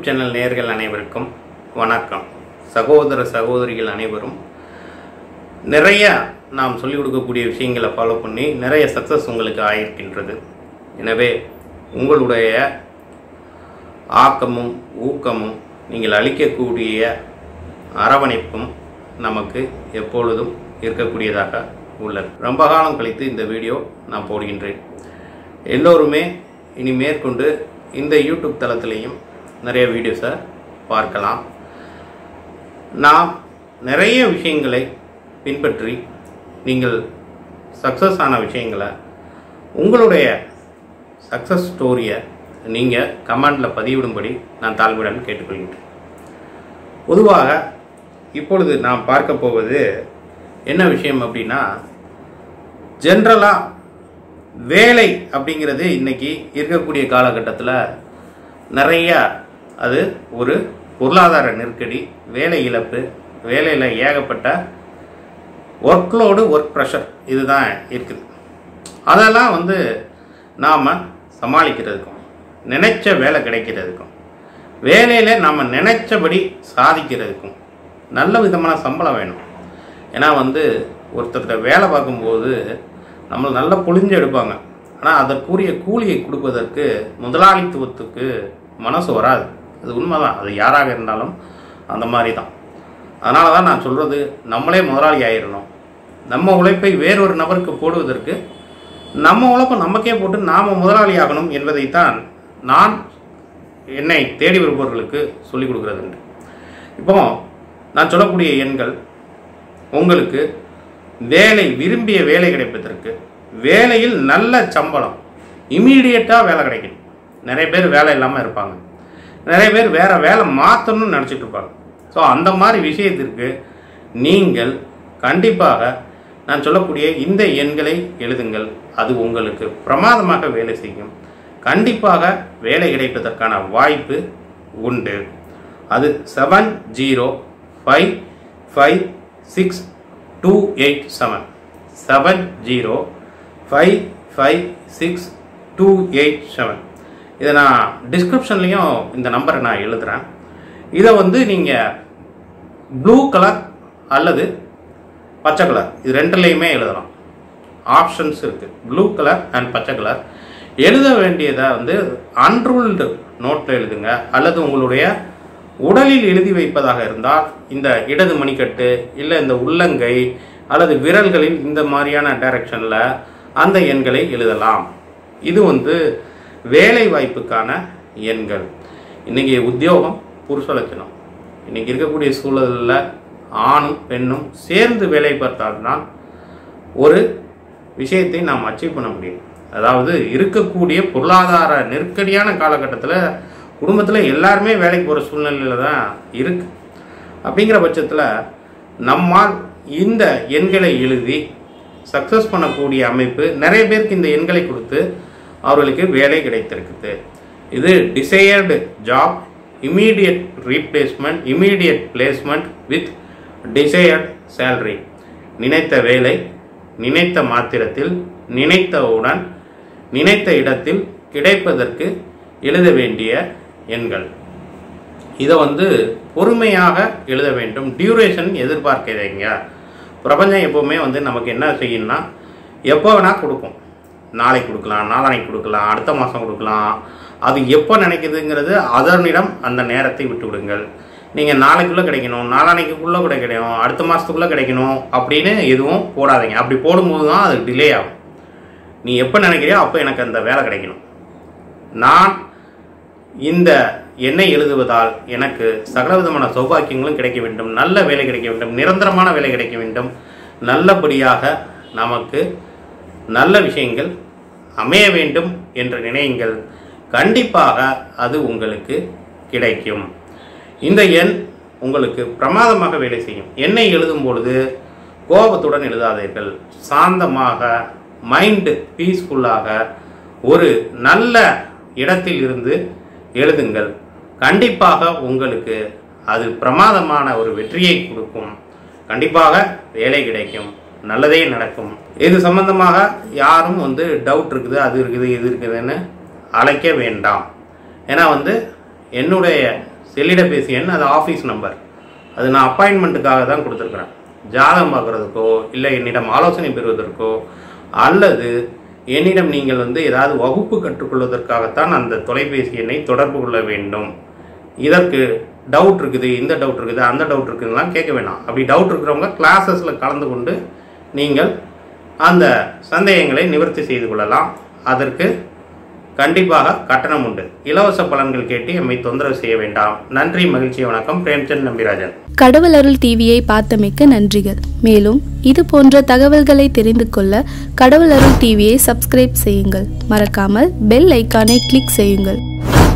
Channel நேயர்கள் அனைவருக்கும் வணக்கம் சகோதர சகோதரிகள் அனைவரும் நிறைய நாம் சொல்லிக் கொடுக்கக்கூடிய விஷயங்களை ஃபாலோ பண்ணி நிறைய சக்ஸஸ் உங்களுக்கு ஆயிருக்கின்றது எனவே உங்களுடைய ஆக்கமும் ஊக்கமும் நீங்கள் அளிக்கக்கூடிய அரவணைப்பும் நமக்கு எப்பொழுதும் இருக்கக்கூடியதாக உள்ளது ரொம்ப காலம் கழித்து இந்த வீடியோ நான் போடுகின்றேன் எல்லோருமே இனி மேற்கொண்டு இந்த யூடியூப் தளத்திலையும் நிறைய வீடியோஸை பார்க்கலாம் நாம் நிறைய விஷயங்களை பின்பற்றி நீங்கள் சக்ஸஸ் ஆன விஷயங்களை உங்களுடைய சக்ஸஸ் ஸ்டோரியை நீங்கள் கமெண்டில் பதிவிடும்படி நான் தாழ்மையுடன் கேட்டுக்கொள்கின்றேன் பொதுவாக இப்பொழுது நாம் பார்க்க போவது என்ன விஷயம் அப்படின்னா ஜென்ரலாக வேலை அப்படிங்கிறது இன்னைக்கு இருக்கக்கூடிய காலகட்டத்தில் நிறைய அது ஒரு பொருளாதார நெருக்கடி வேலை இழப்பு வேலையில் ஏகப்பட்ட ஒர்க்லோடு ஒர்க் ப்ரெஷர் இதுதான் இருக்குது அதெல்லாம் வந்து நாம் சமாளிக்கிறதுக்கும் நினைச்ச வேலை கிடைக்கிறதுக்கும் வேலையில் நாம் நினைச்சபடி சாதிக்கிறதுக்கும் நல்ல விதமான சம்பளம் வேணும் ஏன்னா வந்து ஒருத்தர்கிட்ட வேலை பார்க்கும்போது நம்மளை நல்லா பொழிஞ்சு எடுப்பாங்க ஆனால் அதற்குரிய கூலியை கொடுப்பதற்கு முதலாளித்துவத்துக்கு மனசு வராது அது உண்மைதான் அது யாராக இருந்தாலும் அந்த மாதிரி தான் அதனால தான் நான் சொல்கிறது நம்மளே முதலாளி ஆயிடணும் நம்ம உழைப்பை வேறொரு நபருக்கு போடுவதற்கு நம்ம உழைப்பை நமக்கே போட்டு நாம் முதலாளி ஆகணும் என்பதைத்தான் நான் என்னை தேடி வருபவர்களுக்கு சொல்லிக் கொடுக்கிறது உண்டு. இப்போ நான் சொல்லக்கூடிய எண்கள் உங்களுக்கு வேலை விரும்பிய வேலை கிடைப்பதற்கு வேலையில் நல்ல சம்பளம் இமீடியட்டாக வேலை கிடைக்கும் நிறைய பேர் வேலை இல்லாமல் இருப்பாங்க நிறைய பேர் வேற வேலை மாற்றணும்னு நினச்சிட்டு இருப்பாங்க ஸோ அந்த மாதிரி விஷயத்திற்கு நீங்கள் கண்டிப்பாக நான் சொல்லக்கூடிய இந்த எண்களை எழுதுங்கள் அது உங்களுக்கு பிரமாதமாக வேலை செய்யும் கண்டிப்பாக வேலை கிடைப்பதற்கான வாய்ப்பு உண்டு அது seven zero five five six two eight seven seven zero five five six two eight seven இதை நான் டிஸ்கிரிப்ஷன்லேயும் இந்த நம்பரை நான் எழுதுகிறேன் இதை வந்து நீங்கள் ப்ளூ கலர் அல்லது பச்சை கலர் இது ரெண்டுலேயுமே எழுதலாம் ஆப்ஷன்ஸ் இருக்குது ப்ளூ கலர் அண்ட் பச்சை கலர் எழுத வேண்டியதை வந்து அன்ரூல்டு நோட்டில் எழுதுங்க அல்லது உங்களுடைய உடலில் எழுதி வைப்பதாக இருந்தால் இந்த இடது மணிக்கட்டு இல்லை இந்த உள்ளங்கை அல்லது விரல்களில் இந்த மாதிரியான டைரக்ஷனில் அந்த எண்களை எழுதலாம் இது வந்து வேலை வாய்ப்புக்கான எண்கள் இன்னைக்கு உத்தியோகம் புருஷ லட்சணம் இன்னைக்கு இருக்கக்கூடிய சூழலில் ஆணும் பெண்ணும் சேர்ந்து வேலை பார்த்தால்தான் ஒரு விஷயத்தை நாம் அச்சீவ் பண்ண முடியும் அதாவது இருக்கக்கூடிய பொருளாதார நெருக்கடியான காலகட்டத்தில் குடும்பத்தில் எல்லாருமே வேலைக்கு போகிற சூழ்நிலையில் தான் இருக்கு அப்படிங்கிற பட்சத்தில் நம்மால் இந்த எண்களை எழுதி சக்ஸஸ் பண்ணக்கூடிய அமைப்பு நிறைய பேருக்கு இந்த எண்களை கொடுத்து அவர்களுக்கு வேலை கிடைத்திருக்குது இது desired job immediate replacement immediate placement with desired salary நினைத்த வேலை நினைத்த மாத்திரத்தில் நினைத்தவுடன் நினைத்த இடத்தில் கிடைப்பதற்கு எழுத வேண்டிய எண்கள் இதை வந்து பொறுமையாக எழுத வேண்டும் டியூரேஷன் எதிர்பார்க்கிறீங்க பிரபஞ்சம் எப்போவுமே வந்து நமக்கு என்ன செய்யணும்னா எப்போ வேணால் கொடுக்கும் நாளைக்கு கொடுக்கலாம் நாளானைக்கு கொடுக்கலாம் அடுத்த மாதம் கொடுக்கலாம் அது எப்போ நினைக்குதுங்கிறது அதனிடம் அந்த நேரத்தை விட்டு விடுங்கள் நீங்கள் நாளைக்குள்ளே கிடைக்கணும் நாளானைக்குள்ளே கிடைக்கணும் அடுத்த மாதத்துக்குள்ளே கிடைக்கணும் அப்படின்னு எதுவும் போடாதீங்க அப்படி போடும்போது தான் அது டிலே ஆகும் நீ எப்போ நினைக்கிறியோ அப்போ எனக்கு அந்த வேலை கிடைக்கணும் நான் இந்த எண்ணெய் எழுதுவதால் எனக்கு சகலவிதமான சௌபாக்கியங்களும் கிடைக்க வேண்டும் நல்ல வேலை கிடைக்க வேண்டும் நிரந்தரமான வேலை கிடைக்க வேண்டும் நல்லபடியாக நமக்கு நல்ல விஷயங்கள் அமைய வேண்டும் என்று நினையுங்கள் கண்டிப்பாக அது உங்களுக்கு கிடைக்கும் இந்த எண் உங்களுக்கு பிரமாதமாக வேலை செய்யும் எண்ணெய் எழுதும் பொழுது கோபத்துடன் எழுதாதீர்கள் சாந்தமாக மைண்டு பீஸ்ஃபுல்லாக ஒரு நல்ல இடத்தில் இருந்து எழுதுங்கள் கண்டிப்பாக உங்களுக்கு அது பிரமாதமான ஒரு வெற்றியை கொடுக்கும் கண்டிப்பாக வேலை கிடைக்கும் நல்லதே நடக்கும் இது சம்பந்தமாக யாரும் வந்து டவுட் இருக்குது அது இருக்குது இது இருக்குதுன்னு அழைக்க வேண்டாம் ஏன்னா வந்து என்னுடைய செல்லிடப்பேசி எண் அது ஆஃபீஸ் நம்பர் அது நான் அப்பாயின்மெண்ட்டுக்காக தான் கொடுத்துருக்குறேன் ஜாதகம் பார்க்குறதுக்கோ இல்லை என்னிடம் ஆலோசனை பெறுவதற்கோ அல்லது என்னிடம் நீங்கள் வந்து ஏதாவது வகுப்பு கற்றுக்கொள்வதற்காகத்தான் அந்த தொலைபேசி எண்ணை தொடர்பு கொள்ள வேண்டும் இதற்கு டவுட் இருக்குது இந்த டவுட் இருக்குது அந்த டவுட் இருக்குதுலாம் கேட்க வேணாம் அப்படி டவுட் இருக்கிறவங்க கிளாஸஸில் கலந்து கொண்டு நீங்கள் அந்த சந்தேகங்களை நிவர்த்தி செய்து கொள்ளலாம் அதற்கு கண்டிப்பாக கட்டணம் உண்டு இலவச பலன்கள் கேட்டு எம்மை தொந்தரவு செய்ய வேண்டாம் நன்றி மகிழ்ச்சி வணக்கம் பிரேம்சந்த் நம்பிராஜன் கடவுள் அருள் டிவியை பார்த்தமைக்க நன்றிகள் மேலும் இது போன்ற தகவல்களை தெரிந்து கொள்ள கடவுள் அருள் டிவியை சப்ஸ்கிரைப் செய்யுங்கள் மறக்காமல் பெல் ஐக்கானை கிளிக் செய்யுங்கள்